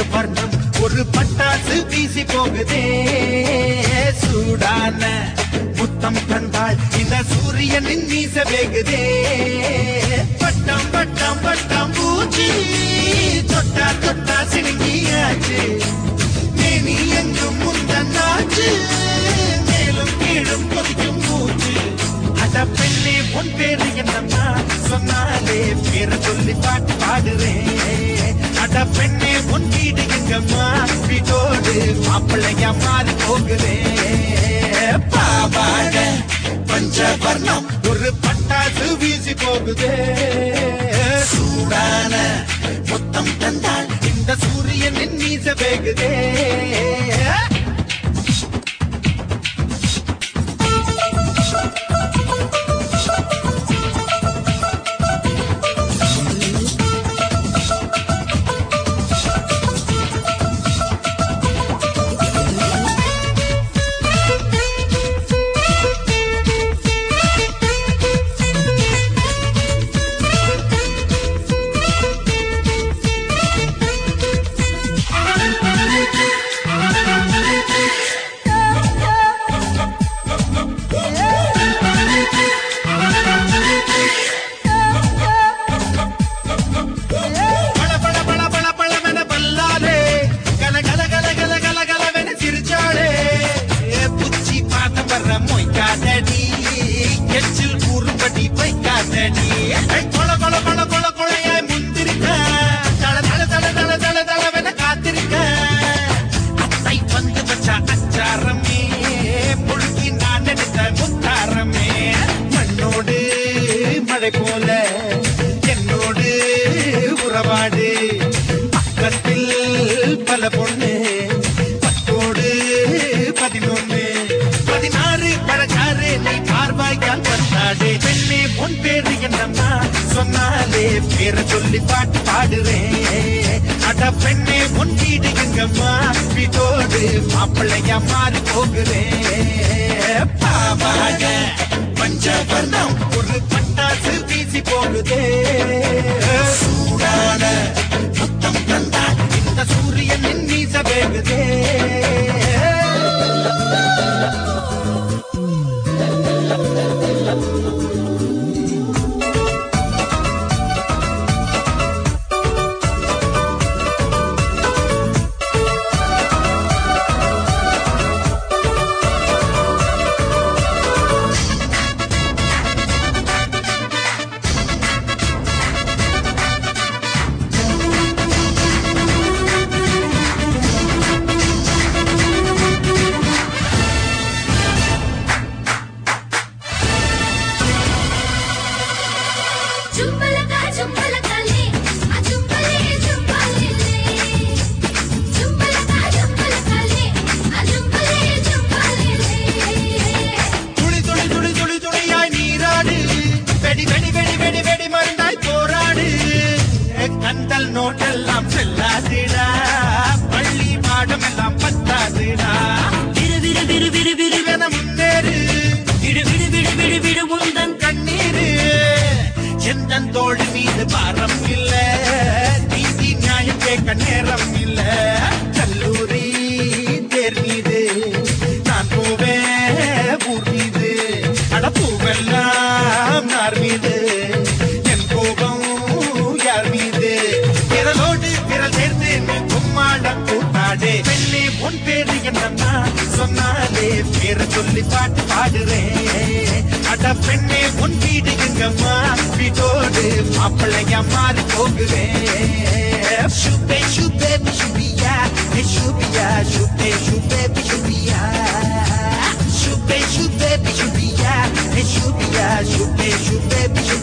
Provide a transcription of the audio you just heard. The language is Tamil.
பஞ்சவர்ணம் ஒரு பட்டாசு வீசி போகுதே சூடான முத்தம் தந்தாள் இந்த சூரியனின் மீச வேகுதே பட்டம் பட்டம் பட்டம் பூச்சி தொட்டா தொட்டா சிணுங்கியாச்சு மேனி எங்கும் முந்தன்னாச்சு மேலும் கீழும் கொதிக்கும் மூச்சு அட பெண்ணே உன் பேரு என்னம்மா சொன்னாலே பேரை சொல்லி பாட்டு பாடுறேன் அட பெண்ணே உன் வீடு எங்கம்மா வீட்டோடு மாப்பிள்ளையா மாறி போகுறேன் பாவாட பஞ்சவர்ணம் ஒரு பட்டாசு வீசி போகுதே சூடான மொத்தம் தந்தாள் இந்த சூரியனின் மீச வேகுதே பள பள பள பள பளவென பல்லாலே கல கல கல கல கல கலவென சிரிச்சாளே ஏ புச்சி பார்த்த வர்ற மொய்க்காதடி எச்சில் கூறுபடி வைக்காதடி ஐ, கொல கொல கொல கொல கொலையாய் முந்திருக்க தள தள தள தள தள தளவென காத்திருக்க அத்தை வந்து வச்ச அச்சாரமே முழுகி நான் எடுத்த முத்தாரமே மண்ணோடு மழை போல என்னோடு உறவாடு பக்கத்தில் பல பொண்ணு பத்தோடு பதினொன்னு பதினாறு பழச்சாறு நீ பார்வாய்க்கால் பத்தாடு பெண்ணே உன் பேரு என்னம்மா சொன்னாலே பேரை சொல்லி பாட்டு பாடுறேன் அட பெண்ணே உன் வீடு எங்கம்மா வீட்டோடு மாப்பிள்ளையா மாறி போகிறேன் பாவாட பஞ்சவர்ணம் ஒரு பட்டாசு வீசி போகுதே சூடான முத்தம் தந்தாள் இந்த சூரியனின் மீச வேகுதே జుంబలక జుంబలకలే ఆ జుంబలే జుంబలేలే జుంబలక జుంబలకలే ఆ ஜும்பலே ஜும்பலேலே துளி துளி துளி துளி துளியாய் நீராடு வெடி வெடி வெடி வெடி வெடி மருந்தாய் போராடு கந்தல் நோட்டெல்லாம் செல்லாதுடா பள்ளி பாடம் எல்லாம் பத்தாதுடா விரு விரு விரு விரு விரு இவன முன்னேறு விடு விடு விடு விடு விடு உந்தன் கண்ணீரு செந்தன் தோடு மீது பாரம் இல்ல நீதி நியாயம் கேட்க நேரம் இல்ல கல்லூரி தேர் மீது நான் போவேன் ஊர் மீது அடப்பூவெல்லாம் யார் மீது என் கோபம் யார் மீது விரலோடு விரல் சேர்ந்து நீ கும்மாடம் கூட்டாடே பெண்ணே உன் பேரு என்னன்னா சொன்னாலே பேரை சொல்லி பாட்டு பாடுறேன் அட பெண்ணே உன் வீடு எங்கம்மா வீட்டோடு மாப்பிள்ளையா மாறி போகுறேன் சுபே சுபே சுபியா சுபியா சுபே சுபே சுபியா சுபே சுபே சுபியா சுபியா சுபே சுபே சுபியா